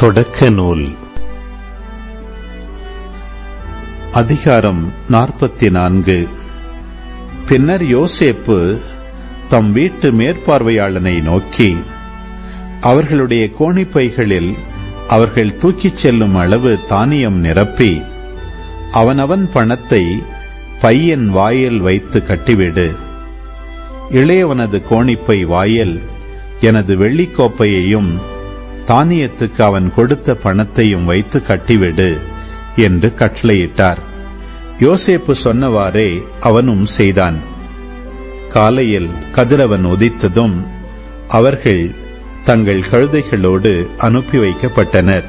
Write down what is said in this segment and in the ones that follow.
தொடக்க நூல் அதிகாரம் நாற்பத்தி நான்கு பின்னர் யோசேப்பு தம் வீட்டு மேற்பார்வையாளனை நோக்கி அவர்களுடைய கோணிப்பைகளில் அவர்கள் தூக்கிச் செல்லும் அளவு தானியம் நிரப்பி அவனவன் பணத்தை பையன் வாயில் வைத்து கட்டிவிடு இளையவனது கோணிப்பை வாயில் எனது வெள்ளிக்கோப்பையையும் தானியத்துக்கு அவன் கொடுத்த பணத்தையும் வைத்து கட்டிவிடு என்று கட்டளையிட்டார் யோசேப்பு சொன்னவாறே அவனும் செய்தான் காலையில் கதிரவன் உதித்ததும் அவர்கள் தங்கள் கழுதைகளோடு அனுப்பி வைக்கப்பட்டனர்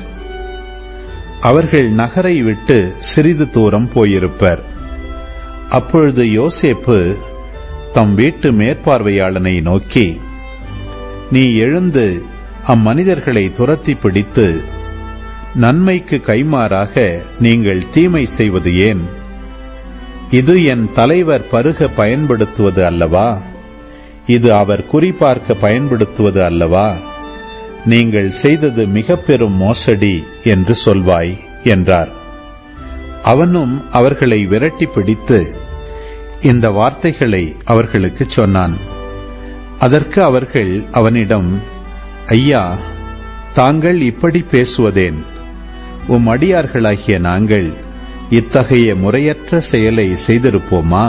அவர்கள் நகரை விட்டு சிறிது தூரம் போயிருப்பர் அப்பொழுது யோசேப்பு தம் வீட்டு மேற்பார்வையாளனை நோக்கி நீ எழுந்து அம்மனிதர்களை துரத்தி பிடித்து நன்மைக்கு கைமாறாக நீங்கள் தீமை செய்வது ஏன் இது என் தலைவர் பருக பயன்படுத்துவது அல்லவா இது அவர் குறிபார்க்க பயன்படுத்துவது அல்லவா நீங்கள் செய்தது மிக பெரும் மோசடி என்று சொல்வாய் என்றார் அவனும் அவர்களை விரட்டி பிடித்து இந்த வார்த்தைகளை அவர்களுக்கு சொன்னான் அதற்கு அவர்கள் அவனிடம் ஐயா தாங்கள் இப்படி பேசுவதேன் உம் அடியார்களாகிய நாங்கள் இத்தகைய முறையற்ற செயலை செய்திருப்போமா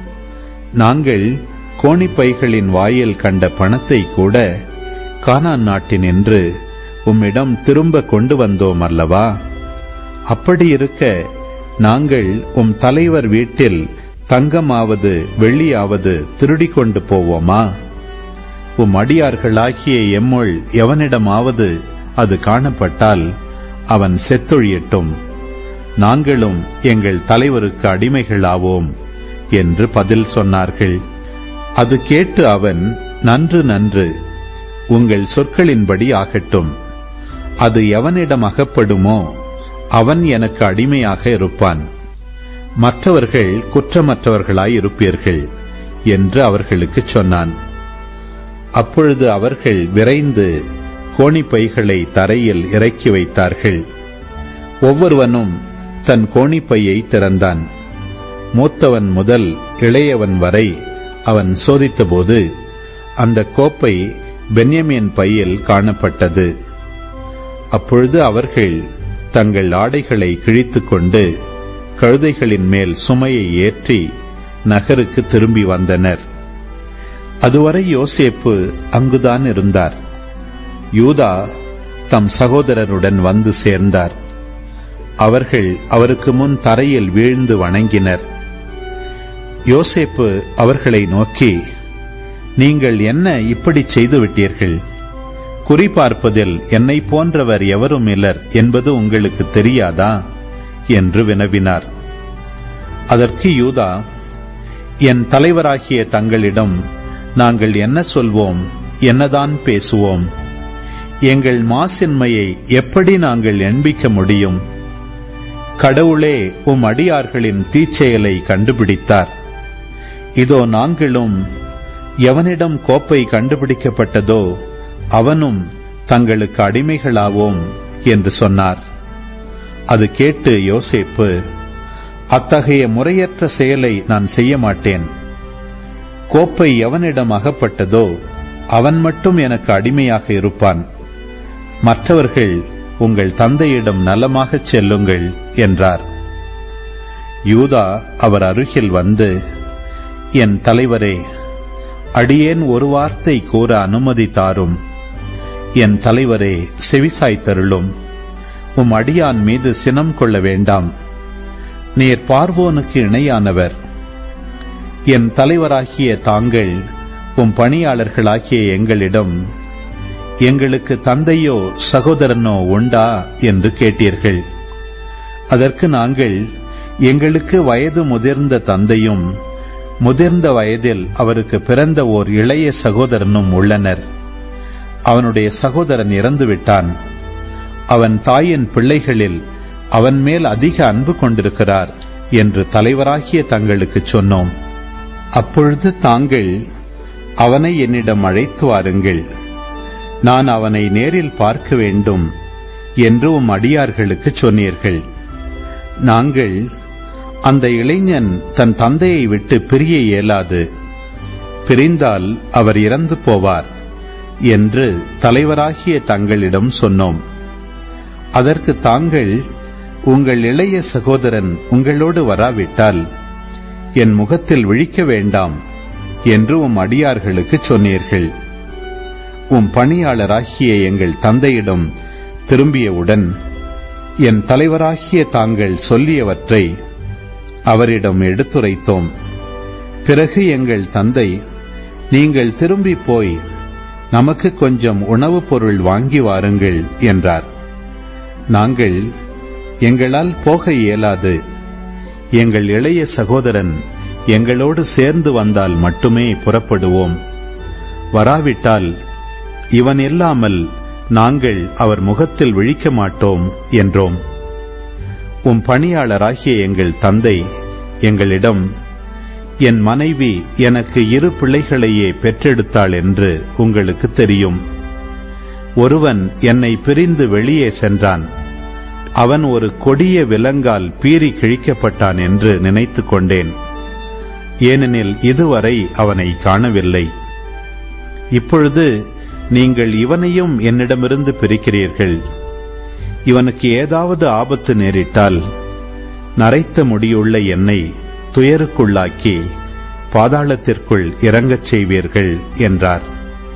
நாங்கள் கோணிப்பைகளின் வாயில் கண்ட பணத்தை கூட கானான் நாட்டினின்று உம்மிடம் திரும்ப கொண்டு வந்தோம் அல்லவா அப்படி இருக்க நாங்கள் உம் தலைவர் வீட்டில் தங்கமாவது வெள்ளியாவது திருடிக் கொண்டு போவோமா உம் அடியார்களாகிய எம்முள் எவனிடமாவது அது காணப்பட்டால் அவன் செத்தொழியட்டும் நாங்களும் எங்கள் தலைவருக்கு அடிமைகளாவோம் என்று பதில் சொன்னார்கள் அது கேட்டு அவன் நன்று நன்று உங்கள் சொற்களின்படி ஆகட்டும் அது எவனிடம் அகப்படுமோ அவன் எனக்கு அடிமையாக இருப்பான் மற்றவர்கள் குற்றமற்றவர்களாயிருப்பீர்கள் என்று அவர்களுக்கு சொன்னான் அப்பொழுது அவர்கள் விரைந்து கோணிப்பைகளை தரையில் இறக்கி வைத்தார்கள் ஒவ்வொருவனும் தன் கோணிப்பையை திறந்தான் மூத்தவன் முதல் இளையவன் வரை அவன் சோதித்தபோது அந்த கோப்பை பென்யமின் பையில் காணப்பட்டது அப்பொழுது அவர்கள் தங்கள் ஆடைகளை கிழித்துக் கொண்டு கழுதைகளின் மேல் சுமையை ஏற்றி நகருக்கு திரும்பி வந்தனர் அதுவரை யோசேப்பு அங்குதான் இருந்தார் யூதா தம் சகோதரருடன் வந்து சேர்ந்தார் அவர்கள் அவருக்கு முன் தரையில் வீழ்ந்து வணங்கினர் யோசேப்பு அவர்களை நோக்கி நீங்கள் என்ன இப்படி செய்துவிட்டீர்கள் குறிபார்ப்பதில் என்னை போன்றவர் எவரும் இல்லர் என்பது உங்களுக்கு தெரியாதா என்று வினவினார் அதற்கு யூதா என் தலைவராகிய தங்களிடம் நாங்கள் என்ன சொல்வோம் என்னதான் பேசுவோம் எங்கள் மாசின்மையை எப்படி நாங்கள் எண்பிக்க முடியும் கடவுளே உம் அடியார்களின் தீச்செயலை கண்டுபிடித்தார் இதோ நாங்களும் எவனிடம் கோப்பை கண்டுபிடிக்கப்பட்டதோ அவனும் தங்களுக்கு அடிமைகளாவோம் என்று சொன்னார் அது கேட்டு யோசேப்பு அத்தகைய முறையற்ற செயலை நான் செய்ய மாட்டேன் கோப்பை எவனிடம் அகப்பட்டதோ அவன் மட்டும் எனக்கு அடிமையாக இருப்பான் மற்றவர்கள் உங்கள் தந்தையிடம் நலமாகச் செல்லுங்கள் என்றார் யூதா அவர் அருகில் வந்து என் தலைவரே அடியேன் ஒரு வார்த்தை கூற அனுமதி தாரும் என் தலைவரே செவிசாய்த்தருளும் உம் அடியான் மீது சினம் கொள்ள வேண்டாம் நீர் பார்வோனுக்கு இணையானவர் என் தலைவராகிய தாங்கள் உம் பணியாளர்களாகிய எங்களிடம் எங்களுக்கு தந்தையோ சகோதரனோ உண்டா என்று கேட்டீர்கள் அதற்கு நாங்கள் எங்களுக்கு வயது முதிர்ந்த தந்தையும் முதிர்ந்த வயதில் அவருக்கு பிறந்த ஓர் இளைய சகோதரனும் உள்ளனர் அவனுடைய சகோதரன் இறந்துவிட்டான் அவன் தாயின் பிள்ளைகளில் அவன் மேல் அதிக அன்பு கொண்டிருக்கிறார் என்று தலைவராகிய தங்களுக்கு சொன்னோம் அப்பொழுது தாங்கள் அவனை என்னிடம் அழைத்து வாருங்கள் நான் அவனை நேரில் பார்க்க வேண்டும் என்று உம் அடியார்களுக்கு சொன்னீர்கள் நாங்கள் அந்த இளைஞன் தன் தந்தையை விட்டு பிரிய இயலாது பிரிந்தால் அவர் இறந்து போவார் என்று தலைவராகிய தங்களிடம் சொன்னோம் அதற்கு தாங்கள் உங்கள் இளைய சகோதரன் உங்களோடு வராவிட்டால் என் முகத்தில் விழிக்க வேண்டாம் என்று உம் அடியார்களுக்கு சொன்னீர்கள் உம் பணியாளராகிய எங்கள் தந்தையிடம் திரும்பியவுடன் என் தலைவராகிய தாங்கள் சொல்லியவற்றை அவரிடம் எடுத்துரைத்தோம் பிறகு எங்கள் தந்தை நீங்கள் திரும்பி போய் நமக்கு கொஞ்சம் உணவுப் பொருள் வாங்கி வாருங்கள் என்றார் நாங்கள் எங்களால் போக இயலாது எங்கள் இளைய சகோதரன் எங்களோடு சேர்ந்து வந்தால் மட்டுமே புறப்படுவோம் வராவிட்டால் இவன் இல்லாமல் நாங்கள் அவர் முகத்தில் விழிக்க மாட்டோம் என்றோம் உம் பணியாளராகிய எங்கள் தந்தை எங்களிடம் என் மனைவி எனக்கு இரு பிள்ளைகளையே பெற்றெடுத்தாள் என்று உங்களுக்கு தெரியும் ஒருவன் என்னை பிரிந்து வெளியே சென்றான் அவன் ஒரு கொடிய விலங்கால் பீறி கிழிக்கப்பட்டான் என்று நினைத்துக் கொண்டேன் ஏனெனில் இதுவரை அவனை காணவில்லை இப்பொழுது நீங்கள் இவனையும் என்னிடமிருந்து பிரிக்கிறீர்கள் இவனுக்கு ஏதாவது ஆபத்து நேரிட்டால் நரைத்த முடியுள்ள என்னை துயருக்குள்ளாக்கி பாதாளத்திற்குள் இறங்கச் செய்வீர்கள் என்றார்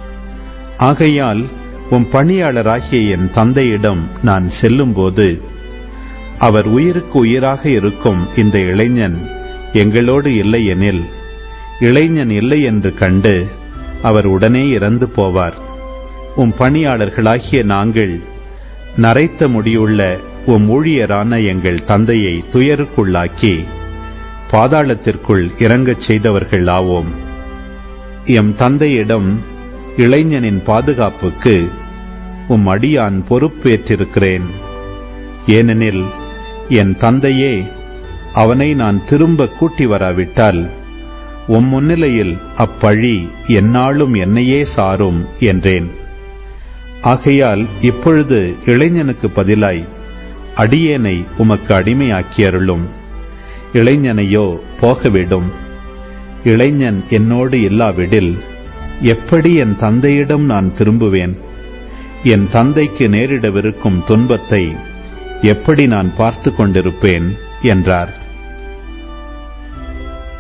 ஆகையால் உம் பணியாளராகிய என் தந்தையிடம் நான் செல்லும்போது அவர் உயிருக்கு உயிராக இருக்கும் இந்த இளைஞன் எங்களோடு இல்லையெனில் இளைஞன் இல்லை என்று கண்டு அவர் உடனே இறந்து போவார் உம் பணியாளர்களாகிய நாங்கள் நரைத்த முடியுள்ள உம் ஊழியரான எங்கள் தந்தையை துயருக்குள்ளாக்கி பாதாளத்திற்குள் இறங்கச் செய்தவர்கள் ஆவோம் எம் தந்தையிடம் இளைஞனின் பாதுகாப்புக்கு உம் அடியான் பொறுப்பேற்றிருக்கிறேன் ஏனெனில் என் தந்தையே அவனை நான் திரும்ப கூட்டி வராவிட்டால் உம் முன்னிலையில் அப்பழி எந்நாளும் என்னையே சாரும் என்றேன் ஆகையால் இப்பொழுது இளைஞனுக்கு பதிலாய் அடியேனை உமக்கு அடிமையாக்கியருளும் இளைஞனையோ போகவிடும் இளைஞன் என்னோடு இல்லாவிடில் எப்படி என் தந்தையிடம் நான் திரும்புவேன் என் தந்தைக்கு நேரிடவிருக்கும் துன்பத்தை எப்படி நான் பார்த்து கொண்டிருப்பேன் என்றார்